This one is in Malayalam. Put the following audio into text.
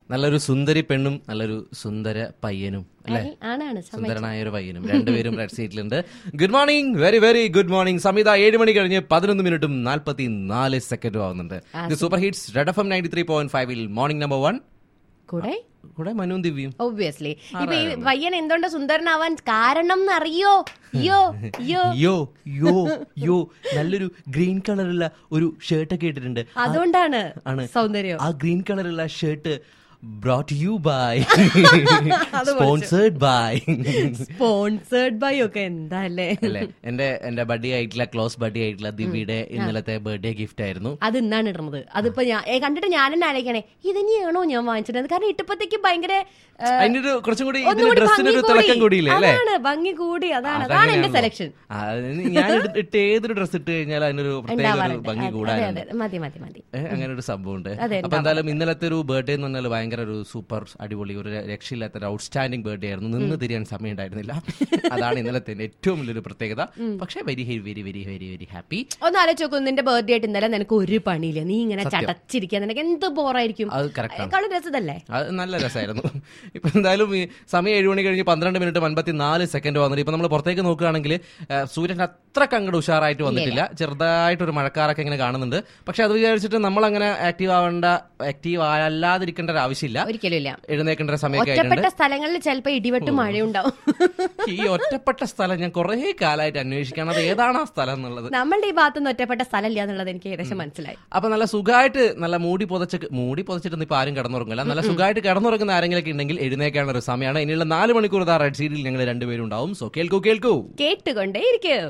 നല്ലൊരു സുന്ദരി പെണ്ണും നല്ലൊരു സുന്ദര പയ്യനും അല്ലെ ആണാണ് സമയം സുന്ദരനായ ഒരു പയ്യനും രണ്ടുപേരും റെഡ് സീറ്റിലുണ്ട് good morning very very good morning Sameetha ഏഴ് മണി കഴിഞ്ഞ് പതിനൊന്ന് മിനിറ്റും നാൽപ്പത്തി നാല് സെക്കൻഡും ആവുന്നുണ്ട് ഇത് super hits red F M ninety three point ഫൈവിൽ മോർണിംഗ് നമ്പർ വൺ കൂടെ കൂടെ മനുവും ദിവ്യം ഒബ്വിയസ്ലി ഇപ്പൊ ഈ പയ്യൻ എന്തുകൊണ്ട് സുന്ദരനാവാൻ കാരണം എന്നറിയോ യോ യോ യോ യോ യോ നല്ലൊരു ഗ്രീൻ കളറുള്ള ഒരു ഷർട്ട് ഒക്കെ ഇട്ടിട്ടുണ്ട് അതുകൊണ്ടാണ് ആണ്. സൗന്ദര്യം ആ ഗ്രീൻ കളറുള്ള shirt brought you by sponsored by sponsored by ഒക്കെ എന്താ അല്ലേ അല്ലെ എന്റെ എന്റെ ബഡ്ഡി ആയിട്ടുള്ള ക്ലോസ് ബഡ്ഡി ആയിട്ടുള്ള ദിവ്യയുടെ ഇന്നലത്തെ ബർത്ത്ഡേ ഗിഫ്റ്റ് ആയിരുന്നു അത് ഇന്നാണ് ഇടുന്നത് അതിപ്പോ ഞാൻ ഏ, കണ്ടിട്ട് ഞാൻ തന്നെ ആലോചിക്കണേ ഇതന്നെയാണോ ഞാൻ വാങ്ങിച്ചിട്ടത് കാരണം ഇട്ടപ്പത്തേക്ക് ഭയങ്കര ഏ, അതിന്റെ ഒരു കുറച്ചും കൂടി ഇതിന് ഒന്നുകൂടി ഡ്രസ്സിന് ഒരു ഭംഗി തിളക്കം കൂടി. കൂടിയില്ലേ അല്ലേ അതാണ് ഭംഗി കൂടി അതാണ് അതാണ് എന്റെ സെലക്ഷൻ ആ, അതിന് ഞാൻ ഇട്ട് ഇട്ട് ഏതൊരു ഡ്രസ് ഇട്ട് കഴിഞ്ഞാൽ അതിനൊരു പ്രത്യേക ഒരു ഉണ്ടാവാറുണ്ട് ഭംഗി അതെ, കൂടാനുണ്ട് അതെ മതി മതി മതി ഏ, അങ്ങനെ ഒരു സംഭവമുണ്ട് അതെ, അപ്പൊ എന്തായാലും ഇന്നലത്തെ ഒരു ബർത്ത്ഡേ എന്ന് പറഞ്ഞാൽ ഭയങ്കര ഒരു സൂപ്പർ അടിപൊളി ഒരു രക്ഷയില്ലാത്ത ഒരു ഔട്ട്സ്റ്റാൻഡിംഗ് ബർത്ത്ഡേ ആയിരുന്നു നിന്ന് തിരിയാൻ സമയം ഉണ്ടായിരുന്നില്ല അതാണ് ഇന്നലത്തെ എന്റെ ഏറ്റവും വലിയൊരു പ്രത്യേകത പക്ഷേ very very very very very happy ഒന്ന് ആലോചിച്ച് നോക്കൂ നിന്റെ ബർത്ത്ഡേ ആയിട്ട് ഇന്നലെ നിനക്ക് ഒരു പണിയില്ല നീ ഇങ്ങനെ ചടച്ചിരിക്കാൻ നിനക്ക് എന്ത് ബോറായിരിക്കും അത് കറക്റ്റ് കളി രസതല്ലേ അത് നല്ല രസമായിരുന്നു ഇപ്പൊ എന്തായാലും ഈ സമയം ഏഴ് മണി കഴിഞ്ഞ് പന്ത്രണ്ട് മിനിറ്റ് അൻപത്തി നാല് സെക്കൻഡ് വന്നിട്ട് ഇപ്പൊ നമ്മൾ പുറത്തേക്ക് നോക്കുകയാണെങ്കിൽ ആ, സൂര്യൻ അത്ര കങ്ങട് ഉഷാറായിട്ട് വന്നിട്ടില്ല ചെറുതായിട്ടൊരു മഴക്കാറൊക്കെ ഇങ്ങനെ കാണുന്നുണ്ട് പക്ഷെ അത് വിചാരിച്ചിട്ട് നമ്മൾ അങ്ങനെ ആക്റ്റീവ് ആവേണ്ട ആക്റ്റീവ് അല്ലാതിരിക്കേണ്ട ഒരു ആവശ്യമില്ല ഒരിക്കലും ഇല്ല എഴുന്നേക്കേണ്ട ഒരു സമയമൊക്കെ ഒറ്റപ്പെട്ട ആയിട്ടുണ്ട് സ്ഥലങ്ങളിൽ ചിലപ്പോ ഇടിവെട്ട് മഴയുണ്ടാവും ഈ ഒറ്റപ്പെട്ട സ്ഥലം ഞാൻ കുറേ കാലമായിട്ട് അന്വേഷിക്കണം അത് ഏതാണ് ആ സ്ഥലം എന്നുള്ളത് നമ്മളുടെ ഈ ഭാഗത്തൊന്നും ഒറ്റപ്പെട്ട സ്ഥലമില്ല എന്നുള്ളത് എനിക്ക് ഏകദേശം മനസ്സിലായി അപ്പൊ നല്ല സുഖമായിട്ട് നല്ല മൂടി പുതച്ച് മൂടി പുതച്ചിട്ടൊന്നും ഇപ്പൊ ആരും കിടന്നുറങ്ങില്ല നല്ല സുഖമായിട്ട് കിടന്നുറങ്ങുന്ന ആരെങ്കിലും ഒക്കെ ഉണ്ടെങ്കിൽ എഴുന്നേക്കാനുള്ള ഒരു സമയമാണ് ഇനിയുള്ള നാല് മണിക്കൂർ റെഡ് സീരിയൽ ഞങ്ങൾ രണ്ടുപേരും ഉണ്ടാവും സോ കേൾക്കൂ കേൾക്കൂ കേട്ടുകൊണ്ടേ ഇരിക്കൂ